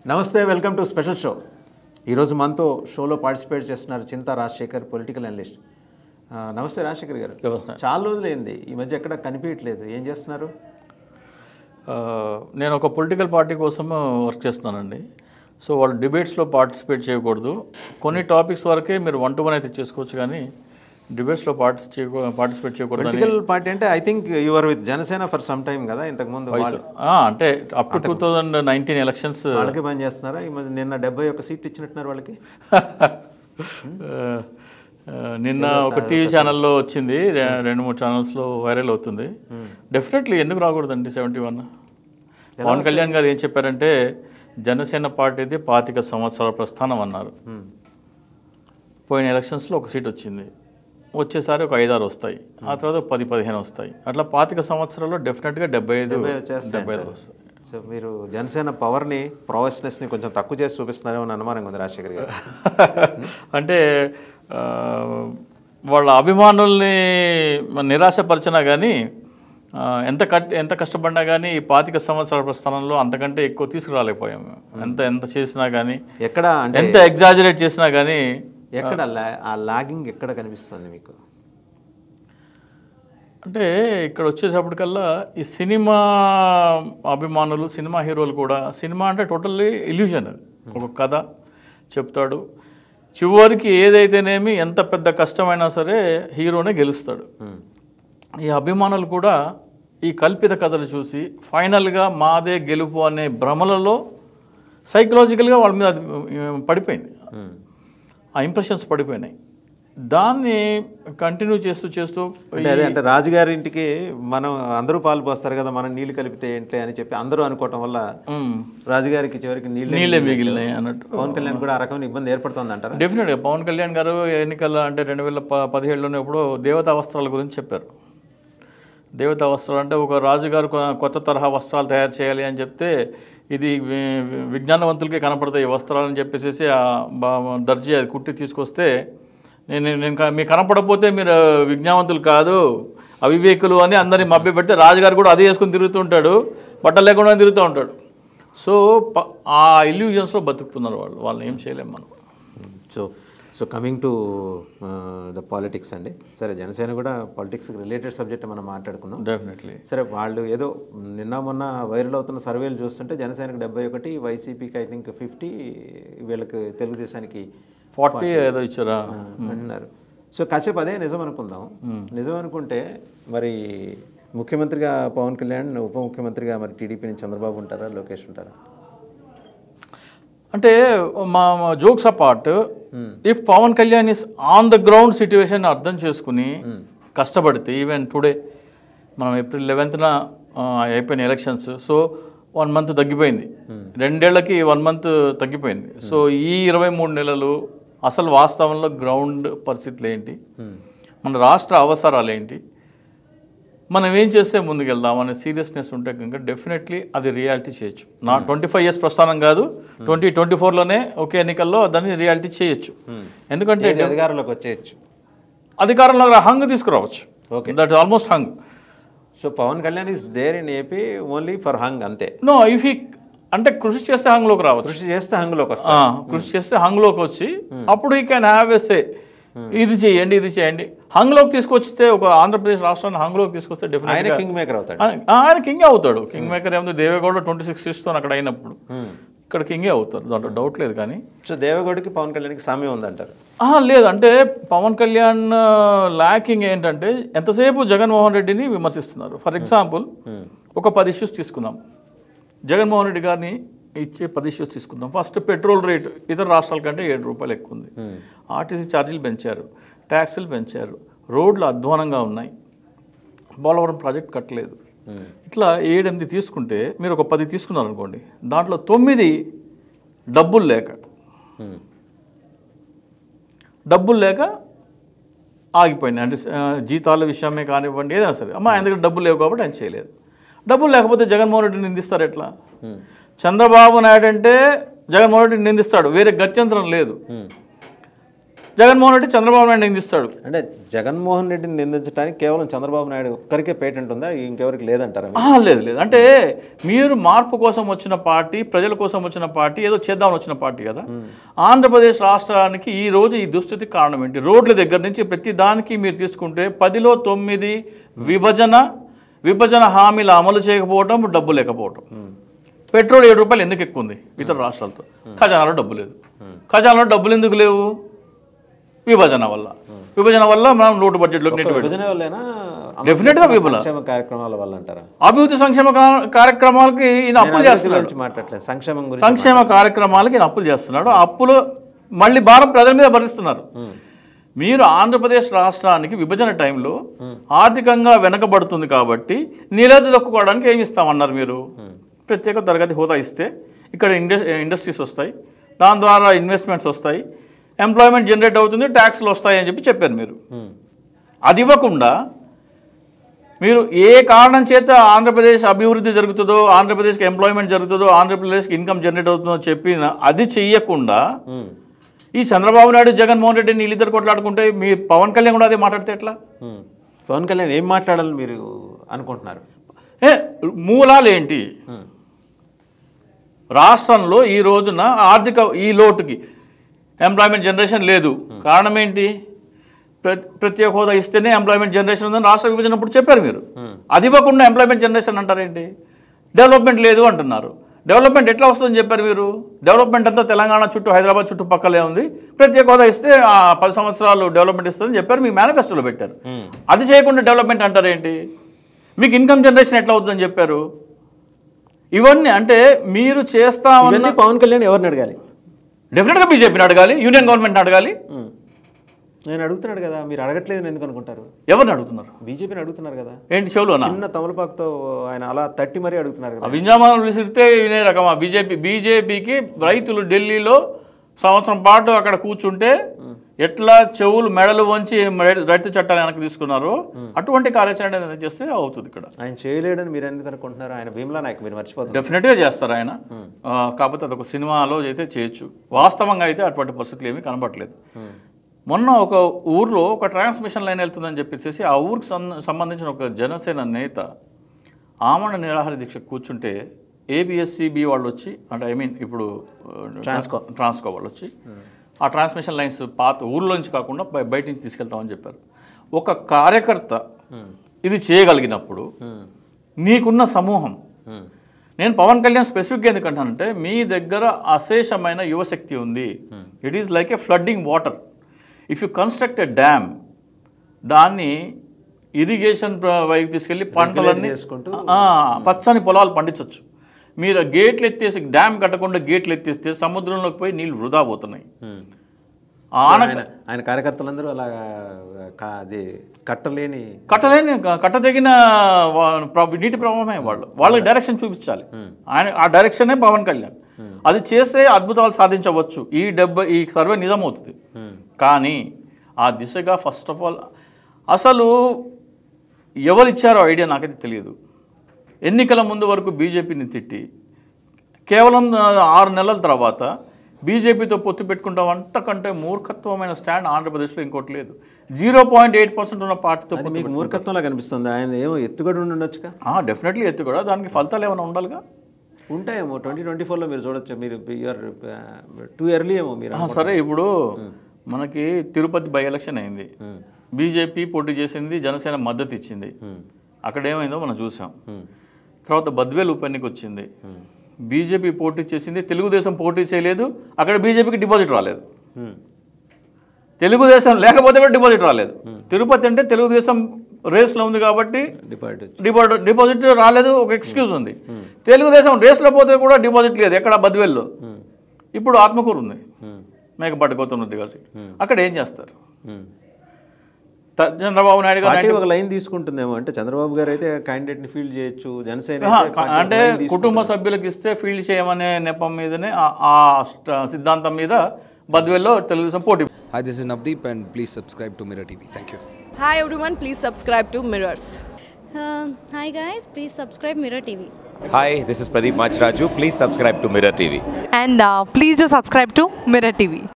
నమస్తే welcome to special show ఈరోజు మనతో షోలో పార్టిసిపేట్ చేస్తున్నారు చింతా రాజశేఖర్ పొలిటికల్ అనలిస్ట్ ఆ, నమస్తే రాజశేఖర్ గారు నమస్తే. చాలా రోజులైంది ఈ మధ్య ఎక్కడ కనిపించట్లేదు ఏం చేస్తున్నారు ఆ, నేను ఒక పొలిటికల్ పార్టీ కోసం వర్క్ చేస్తున్నానండి సో వాళ్ళు డిబేట్స్లో పార్టిసిపేట్ చేయకూడదు కొన్ని టాపిక్స్ వరకే మీరు వన్ టు వన్ అయితే చేసుకోవచ్చు కానీ డిబేట్స్లో పార్టిసి చేయకూ పార్టిసిపేట్ చేయకూడదు పొలిటికల్ పార్టీ అంటే I think your with Janasena for some time కదా ఇంతకుముందు వాళ్ళు అంటే up to two thousand nineteen elections వాళ్ళకి పని చేస్తున్నారా ఈ మధ్య నిన్న డెబ్బై ఒక్క సీట్ ఇచ్చినట్టున్నారు వాళ్ళకి నిన్న ఒక టీవీ ఛానల్లో వచ్చింది రె- రెండు మూడు ఛానల్స్లో వైరల్ అవుతుంది డెఫినెట్లీ ఎందుకు రాకూడదండి సెవెంటీ వన్ పవన్ కళ్యాణ్ గారు ఏం చెప్పారంటే జనసేన పార్టీది పాతిక సంవత్సరాల ప్రస్థానం అన్నారు Hmm. పోయిన ఎలక్షన్స్లో ఒక సీట్ వచ్చింది వచ్చేసారి ఒక ఐదారు వస్తాయి ఆ తర్వాత ఒక పది పదిహేను వస్తాయి అట్లా పాతిక సంవత్సరాల్లో డెఫినెట్గా డెబ్బై ఐదు డెబ్బై వచ్చేస్తాయి డెబ్బై ఐదు వస్తాయి సో మీరు జనసేన పవర్ని ని కొంచెం తక్కువ చేసి చూపిస్తున్నారేమో అని అనుమానంగా ఉంది రాజశేఖర్ గారు అంటే ఆ, వాళ్ళ అభిమానుల్ని నిరాశపరిచినా కానీ ఆ, ఎంత కట్ ఎంత కష్టపడినా కానీ ఈ పాతిక సంవత్సరాల ప్రస్థానంలో అంతకంటే ఎక్కువ తీసుకురాలేకపోయాము ఎంత ఎంత చేసినా కానీ ఎక్కడ అంటే ఎంత ఎగ్జాజరేట్ చేసినా కానీ ఎక్కడ లా- ఆ లాగింగ్ ఎక్కడ కనిపిస్తుంది మీకు అంటే ఇక్కడ వచ్చేటప్పటికల్లా ఈ సినిమా అభిమానులు సినిమా హీరోలు కూడా సినిమా అంటే టోటల్లీ ఇల్యూజన్ అది ఒక కథ చెప్తాడు చివరికి ఏదైతేనేమి ఎంత పెద్ద కష్టమైనా సరే హీరోనే గెలుస్తాడు Hmm. ఈ అభిమానులు కూడా ఈ కల్పిత కథలు చూసి ఫైనల్గా మాదే గెలుపు అనే భ్రమలలో సైకలాజికల్గా వాళ్ళ మీద అది, ఉమ్, పడిపోయింది Hmm. ఆ ఇంప్రెషన్స్ పడిపోయినాయి దాన్ని కంటిన్యూ చేస్తూ చేస్తూ అంటే అదే అంటే రాజుగారి ఇంటికి మనం అందరూ పాలు పోస్తారు కదా మనం నీళ్లు కలిపితే ఏంటి అని చెప్పి అందరూ అనుకోవటం వల్ల ఉమ్, రాజుగారికి చివరికి నీళ్ళు నీళ్ళే మిగిలినాయి అన్నట్టు పవన్ కళ్యాణ్ కూడా ఆ రకమైన ఇబ్బంది ఏర్పడుతుంది అంటారా డెఫినెట్గా పవన్ కళ్యాణ్ గారు ఎన్నికల అంటే రెండు వేల ప పదిహేడులోనే ఎప్పుడో దేవతా వస్త్రాల గురించి చెప్పారు దేవతా వస్త్రాలు అంటే ఒక రాజుగారు కొ- కొత్త తరహా వస్త్రాలు తయారు చేయాలి అని చెప్తే ఇది వి- వి- విజ్ఞానవంతులకే కనపడతాయి ఈ వస్త్రాలు అని చెప్పేసి ఆ బా- దర్జీ అది కుట్టి తీసుకొస్తే నేను నేను క- మీకు కనపడకపోతే మీరు విజ్ఞానవంతులు కాదు అవివేకులు అని అందరినీ మభ్య పెడితే రాజుగారు కూడా అదే వేసుకొని తిరుగుతూ ఉంటాడు బట్టలు లేకుండా తిరుగుతూ ఉంటాడు సో ప- ఆ ఇల్యూజన్స్లో బతుకుతున్నారు వాళ్ళు వాళ్ళని ఏం చేయలేం మనం so so coming to the politics అండి సరే జనసేన కూడా పాలిటిక్స్కి రిలేటెడ్ సబ్జెక్ట్ మనం మాట్లాడుకున్నాం డెఫినెట్లీ సరే వాళ్ళు ఏదో నిన్న మొన్న వైరల్ అవుతున్న సర్వేలు చూస్తుంటే జనసేనకి డెబ్బై ఒకటి వైసీపీకి ఐ థింక్ ఫిఫ్టీ వీళ్ళకి తెలుగుదేశానికి ఫార్టీ ఏదో ఇచ్చారా అంటున్నారు సో కాసేపు అదే నిజం అనుకుందాం నిజం అనుకుంటే మరి ముఖ్యమంత్రిగా పవన్ కళ్యాణ్ ఉప ముఖ్యమంత్రిగా మరి టీడీపీ నుంచి చంద్రబాబు ఉంటారా లోకేష్ ఉంటారా అంటే మా jokes apart if Pawan Kalyan is on the ground situation అర్థం చేసుకుని కష్టపడితే ఈవెన్ టుడే మనం ఏప్రిల్ లెవెన్త్న అయిపోయిన ఎలక్షన్స్ సో వన్ మంత్ తగ్గిపోయింది రెండేళ్లకి వన్ మంత్ తగ్గిపోయింది సో ఈ ఇరవై మూడు నెలలు అసలు వాస్తవంలో గ్రౌండ్ పరిస్థితులు ఏంటి మన రాష్ట్ర అవసరాలు ఏంటి మనం ఏం చేస్తే ముందుకెళ్దాం అనే సీరియస్నెస్ ఉంటే కనుక డెఫినెట్లీ అది రియాలిటీ చేయొచ్చు నా ట్వంటీ ఫైవ్ ఇయర్స్ ప్రస్థానం కాదు ట్వంటీ ట్వంటీ ఫోర్లోనే ఒకే ఎన్నికల్లో దాన్ని రియాలిటీ చేయొచ్చు ఎందుకంటే ఏది అధికారంలోకి వచ్చేయచ్చు అధికారంలో హంగ్ తీసుకురావచ్చు Okay. That almost hung so Pawan Kalyan is there in AP only for hung అంతే నో ఇఫ్ ఈ అంటే కృషి చేస్తే హంగ్లోకి రావచ్చు కృషి చేస్తే హంగ్లోకి వస్తా ఆ, కృషి చేస్తే హంగ్లోకి వచ్చి అప్పుడు ఈ క్యాన్ హ్యావ్ ఎ సే ఇది చేయండి ఇది చేయండి హంగ్లోకి తీసుకొచ్చితే ఒక ఆంధ్రప్రదేశ్ రాష్ట్రాన్ని హంగ్లోకి తీసుకొస్తే ఆయన డెఫినెట్గా కింగ్ మేకర్ అవుతాడు ఆయన కింగ్ అవుతాడు కింగ్ మేకర్ ఏముంది దేవేగౌడ ట్వంటీ సిక్స్ సీట్స్తో అక్కడ అయినప్పుడు ఇక్కడ కింగే అవుతారు దాంట్లో డౌట్ లేదు కానీ సో దేవగౌడకి పవన్ కళ్యాణ్కి సామ్యం ఉందంటారు ఆహా, లేదు అంటే పవన్ కళ్యాణ్ ల్యాకింగ్ ఏంటంటే ఎంతసేపు జగన్మోహన్ రెడ్డిని విమర్శిస్తున్నారు ఫర్ ఎగ్జాంపుల్ ఒక పది ఇష్యూస్ తీసుకుందాం జగన్మోహన్ రెడ్డి గారిని ఇచ్చే పది ఇష్యూస్ తీసుకుందాం ఫస్ట్ పెట్రోల్ రేటు ఇతర రాష్ట్రాల కంటే ఏడు రూపాయలు ఎక్కువ ఉంది ఆర్టీసీ ఛార్జీలు పెంచారు ట్యాక్సులు పెంచారు రోడ్లు అధ్వానంగా ఉన్నాయి పోలవరం ప్రాజెక్ట్ కట్టలేదు ఇట్లా ఏడెనిమిది తీసుకుంటే మీరు ఒక పది తీసుకున్నారు అనుకోండి దాంట్లో తొమ్మిది డబ్బులు లేక డబ్బులు లేక ఆగిపోయినాయి అంటే ఆ, జీతాల విషయమే కానివ్వండి ఏదైనా సరే అమ్మ ఆయన దగ్గర డబ్బులు లేవు కాబట్టి ఆయన చేయలేదు డబ్బులు లేకపోతే జగన్మోహన్ రెడ్డి నిందిస్తారు ఎట్లా చంద్రబాబు నాయుడు అంటే జగన్మోహన్ రెడ్డి నిందిస్తాడు వేరే గత్యంతరం లేదు జగన్మోహన్ రెడ్డి చంద్రబాబు నాయుడు నిందిస్తాడు అంటే జగన్మోహన్ రెడ్డిని నిందించడానికి కేవలం చంద్రబాబు నాయుడు ఒక్కరికే పేటెంట్ ఉందా ఇంకెవరికి లేదంటారా మీరు? ఆహా, లేదు లేదు అంటే మీరు మార్పు కోసం వచ్చిన పార్టీ ప్రజల కోసం వచ్చిన పార్టీ ఏదో చేద్దామని వచ్చిన పార్టీ కదా ఆంధ్రప్రదేశ్ రాష్ట్రానికి ఈ రోజు ఈ దుస్థితికి కారణం ఏంటి రోడ్ల దగ్గర నుంచి ప్రతి దానికి మీరు తీసుకుంటే పదిలో తొమ్మిది విభజన విభజన హామీలు అమలు చేయకపోవడం డబ్బు లేకపోవడం పెట్రోల్ ఏడు రూపాయలు ఎందుకు ఎక్కువ ఉంది ఇతర రాష్ట్రాలతో ఖజానాలో డబ్బు లేదు ఖజానాలో డబ్బులు ఎందుకు లేవు విభజన వల్ల విభజన వల్ల మనం లోటు బడ్జెట్లోకి నెట్టు విభజన వల్లేనా Definitely గా విభజన. సంక్షేమ కార్యక్రమాల వల్ల అంటారా అభివృద్ధి సంక్షేమ కా- కార్యక్రమాలకి ఈయన అప్పులు అభివృద్ధి చేస్తున్నాడు గురించి మాట్లాడలేదు సంక్షేమం గురించి సంక్షేమ కార్యక్రమాలకి ఈయన అప్పులు చేస్తున్నాడు ఆ అప్పులు మళ్ళీ భారం ప్రజల మీద భరిస్తున్నారు మీరు ఆంధ్రప్రదేశ్ రాష్ట్రానికి విభజన టైంలో ఆర్థికంగా వెనకబడుతుంది కాబట్టి నిలది దొక్కుకోవడానికి ఏమి ఇస్తామన్నారు మీరు ప్రత్యేక తరగతి హోదా ఇస్తే ఇక్కడ ఇండస్ ఇండస్ట్రీస్ వస్తాయి దాని ద్వారా ఇన్వెస్ట్మెంట్స్ వస్తాయి ఎంప్లాయ్మెంట్ జనరేట్ అవుతుంది ట్యాక్స్లు వస్తాయి అని చెప్పి చెప్పారు మీరు ఉమ్. అది ఇవ్వకుండా మీరు ఏ కారణం చేత ఆంధ్రప్రదేశ్ అభివృద్ధి జరుగుతుందో ఆంధ్రప్రదేశ్కి ఎంప్లాయ్మెంట్ జరుగుతుందో ఆంధ్రప్రదేశ్కి ఇన్కమ్ జనరేట్ అవుతుందో చెప్పిన అది చెయ్యకుండా ఉమ్. ఈ చంద్రబాబు నాయుడు జగన్మోహన్ రెడ్డి వీళ్ళిద్దరు కొట్లాడుకుంటే మీ పవన్ కళ్యాణ్ కూడా అదే మాట్లాడితే ఎట్లా ఉమ్. పవన్ కళ్యాణ్ ఏం మాట్లాడాలని మీరు అనుకుంటున్నారు ఏ మూలాలు ఏంటి ఉమ్. రాష్ట్రంలో ఈ రోజున ఆర్థిక ఈ లోటుకి ఎంప్లాయ్మెంట్ జనరేషన్ లేదు కారణం ఏంటి ప్ర- ప్రత్యేక హోదా ఇస్తేనే ఎంప్లాయ్మెంట్ జనరేషన్ ఉందని రాష్ట్ర విభజన అప్పుడు చెప్పారు మీరు అది ఇవ్వకుండా ఎంప్లాయ్మెంట్ జనరేషన్ అంటారేంటి డెవలప్మెంట్ లేదు అంటున్నారు డెవలప్మెంట్ ఎట్లా వస్తుందని చెప్పారు మీరు డెవలప్మెంట్ అంతా తెలంగాణ చుట్టూ హైదరాబాద్ చుట్టుపక్కలే ఉంది ప్రత్యేక హోదా ఇస్తే ఆ పది సంవత్సరాలు డెవలప్మెంట్ ఇస్తుందని చెప్పారు మీ మేనిఫెస్టోలో పెట్టారు అది చేయకుండా డెవలప్మెంట్ అంటారేంటి మీకు ఇన్కమ్ జనరేషన్ ఎట్లా అవుతుందని చెప్పారు ఇవన్నీ అంటే మీరు చేస్తా ఉన్న ఇవన్నీ పవన్ కళ్యాణ్ ఎవరిని అడగాలి డెఫినెట్గా బీజేపీని అడగాలి యూనియన్ గవర్నమెంట్ అడగాలి ఉమ్. నేను అడుగుతున్నాడు కదా మీరు అడగట్లేదు ఎందుకు అనుకుంటారు ఎవరిని అడుగుతున్నారు బీజేపీని అడుగుతున్నారు కదా ఏంటి చెవులోనా చిన్న తమలపాకుతో ఆయన అలా తట్టి మరీ అడుగుతున్నారు ఆ కదా వింజామాలను విసిరితే వినే రకమా బీజేపీ బీజేపీకి రైతులు ఢిల్లీలో సంవత్సరం పాటు అక్కడ కూర్చుంటే ఎట్లా చెవులు మెడలు వంచి మెడ- రైతు చట్టాలు వెనక్కి తీసుకున్నారు అటువంటి కార్యాచరణ ఏదైనా చేస్తే అవుతుంది ఇక్కడ ఆయన చేయలేడని మీరు ఎందుకు అనుకుంటున్నారు ఆయన భీమ్లా నాయక్ మీరు మర్చిపోతున్నారు డెఫినెట్గా చేస్తారు ఆయన ఆ, కాకపోతే అదొక సినిమాలో అయితే చేయొచ్చు వాస్తవంగా అయితే అటువంటి పరిస్థితులు ఏమీ కనబడలేదు మొన్న ఒక ఊర్లో ఒక ట్రాన్స్మిషన్ లైన్ వెళ్తుందని చెప్పేసి ఆ ఊరికి సం- సంబంధించిన ఒక జనసేన నేత ఆమరణ నిరాహార దీక్ష కూర్చుంటే ఏబిఎస్సిబి వాళ్ళు వచ్చి అంటే ఐ మీన్ ఇప్పుడు ట్రాన్స్కో. ట్రాన్స్కో వాళ్ళు వచ్చి ఆ ట్రాన్స్మిషన్ లైన్స్ పాత ఊర్లోంచి కాకుండా బయ- బయట నుంచి తీసుకెళ్తామని చెప్పారు ఒక కార్యకర్త ఇది చేయగలిగినప్పుడు నీకున్న సమూహం నేను పవన్ కళ్యాణ్ స్పెసిఫిక్గా ఎందుకంటానంటే మీ దగ్గర అశేషమైన యువశక్తి ఉంది it is like a flooding water if you construct a dam దాన్ని ఇరిగేషన్ వైపు తీసుకెళ్ళి పంటలన్నీ చేసుకుంటూ ఆ, పచ్చని పొలాలు పండించవచ్చు మీరు ఆ గేట్లు ఎత్తేసి డ్యామ్ కట్టకుండా గేట్లు ఎత్తేస్తే సముద్రంలోకి పోయి నీళ్ళు వృధా పోతున్నాయి ఆ ఆనక ఆయన ఆయన కార్యకర్తలందరూ అలా కా- అది కట్టలేని కట్టలేని కట్టదగిన వా- ప్ర- నీటి ప్రవాహమే వాళ్ళు వాళ్ళకి డైరెక్షన్ చూపించాలి ఆయన ఆ డైరెక్షనే పవన్ కళ్యాణ్ అది చేస్తే అద్భుతాలు సాధించవచ్చు ఈ డెబ్బై ఈ సర్వే నిజమవుతుంది కానీ ఆ దిశగా ఫస్ట్ ఆఫ్ ఆల్ అసలు ఎవరు ఇచ్చారో ఐడియా నాకైతే తెలియదు ఎన్నికల ముందు వరకు బీజేపీని తిట్టి కేవలం ఆ, ఆరు నెలల తర్వాత బీజేపీతో పొత్తు పెట్టుకుంటాం అంతకంటే మూర్ఖత్వమైన స్టాండ్ ఆంధ్రప్రదేశ్లో ఇంకోటి లేదు జీరో పాయింట్ ఎయిట్ పర్సెంట్ ఉన్న పార్టీతో అది మీకు మూర్ఖత్వంలా కనిపిస్తుంది ఆయన ఏమో ఎత్తుగడ ఉండి ఉండొచ్చుగా డెఫినెట్లీ ఎత్తు కూడా దానికి ఫలితాలు ఏమైనా ఉండాలిగా ఉంటాయేమో ట్వంటీ ట్వంటీ ఫోర్లో మీరు చూడొచ్చు మీరు యూఆర్ టూ ఇయర్లీ ఏమో మీరు ఆ, సరే ఇప్పుడు మనకి తిరుపతి బై ఎలక్షన్ అయింది బీజేపీ పోటీ చేసింది జనసేన మద్దతు ఇచ్చింది అక్కడ ఏమైందో మనం చూసాం తర్వాత బద్వేలు ఉప ఎన్నిక వచ్చింది బీజేపీ పోటీ చేసింది తెలుగుదేశం పోటీ చేయలేదు అక్కడ బీజేపీకి డిపాజిట్ రాలేదు తెలుగుదేశం లేకపోతే కూడా డిపాజిట్ రాలేదు తిరుపతి అంటే తెలుగుదేశం రేస్లో ఉంది కాబట్టి డిపాజిట్ డిపాజిట్ డిపాజిట్ రాలేదు ఒక ఎక్స్క్యూజ్ ఉంది తెలుగుదేశం రేస్లో పోతే కూడా డిపాజిట్ లేదు ఎక్కడ బద్వేల్లో ఇప్పుడు ఆత్మకూరు ఉంది మేకపాటి గౌతమ్ రెడ్డి గారి అక్కడ ఏం చేస్తారు త- చంద్రబాబు నాయుడు గారు పార్టీ ఒక లైన్ తీసుకుంటుందేమో అంటే చంద్రబాబు గారు అయితే candidate ని ఫీల్డ్ చేయొచ్చు జనసేన ఆహా, అయితే candidate అంటే line తీసుకుంటుంది. కుటుంబ సభ్యులకు ఇస్తే ఫీల్డ్ చేయమనే నెపం మీదనే ఆ- ఆ స్ట- సిద్ధాంతం మీద బద్వేల్లో తెలుగుదేశం పోటీ Hi, this is Navdeep, and please subscribe to Mirror TV. Thank you. Hi everyone, please subscribe to Mirrors. Uh, hi guys, please subscribe Mirror TV. Hi, this is Pradeep Machraju. Please subscribe to Mirror TV. and uh, please do subscribe to Mirror TV.